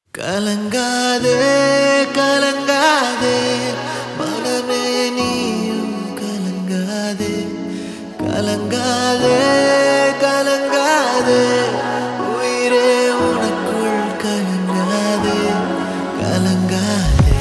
கலங்காதே கலங்காதே மனமே நீயும் கலங்காதே கலங்காதே கலங்காதே உயிரே உனக்குள் கலங்காதே கலங்காதே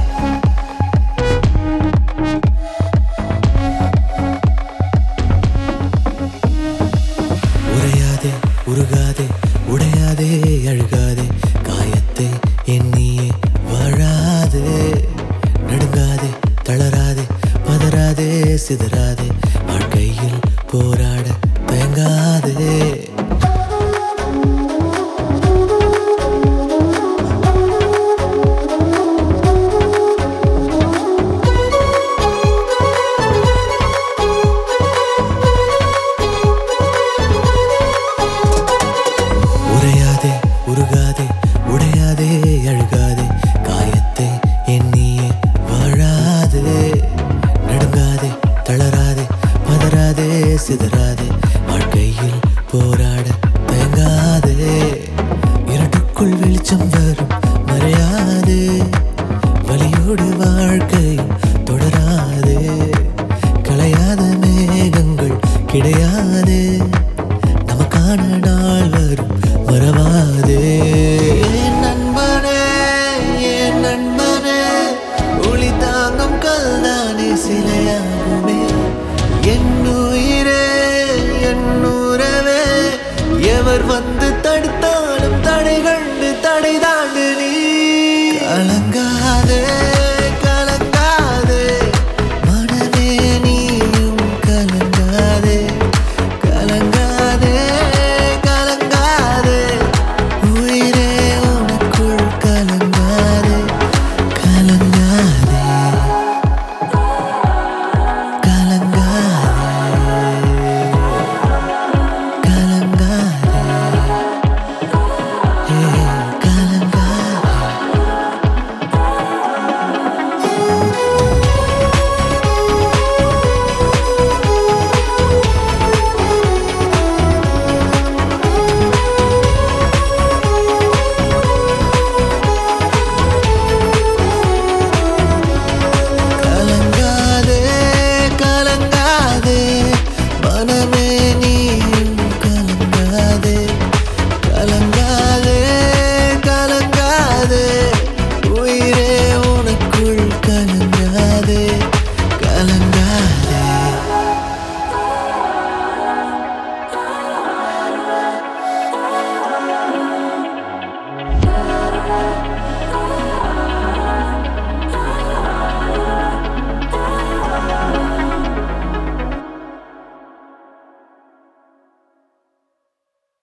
உரையாதே உருகாதே உடையாதே அழுகாதே காயத்தை எண்ணியே வாழாதே நடுங்காதே தளராதே பதறாதே சிதறாதே வாழ்க்கையில் போராட தயங்காதே உரையாதே உருகாதே உடையாதே அழுகாதே காயத்தை எண்ணியே வாழாதே நடுங்காதே தளராதே பதறாதே சிதறாதே வாழ்க்கையில் போராட தயங்காதே இருட்டுக்குள் வெளிச்சம் வரும் மறையாதே வலியோடு வாழ்க்கை தொடராதே களையாத மேகங்கள் கிடையாதே நமக்கான நாள் வரும் மறவாதே என் நண்பனே என் நண்பனே ஒளி தாங்கும் கல்தானே சிலையாகுமே என் உயிரே என் உறவே எவர் வந்து தடுத்தாலும் தடை கண்டு தடை தாண்டு நீ கலங்காதே கலங்காதே மனமே நீயும் கலங்காதே கலங்காதே கலங்காதே உயிரே உனக்குள் கலங்காதே கலங்காதே கலங்காதே கலங்காதே ஏ கலங்காதே கலங்காதே கலங்காதே மனமே நீயும் கலங்காதே கலங்காதே கலங்காதே உயிரே உனக்குள் கலங்காதே கலங்காதே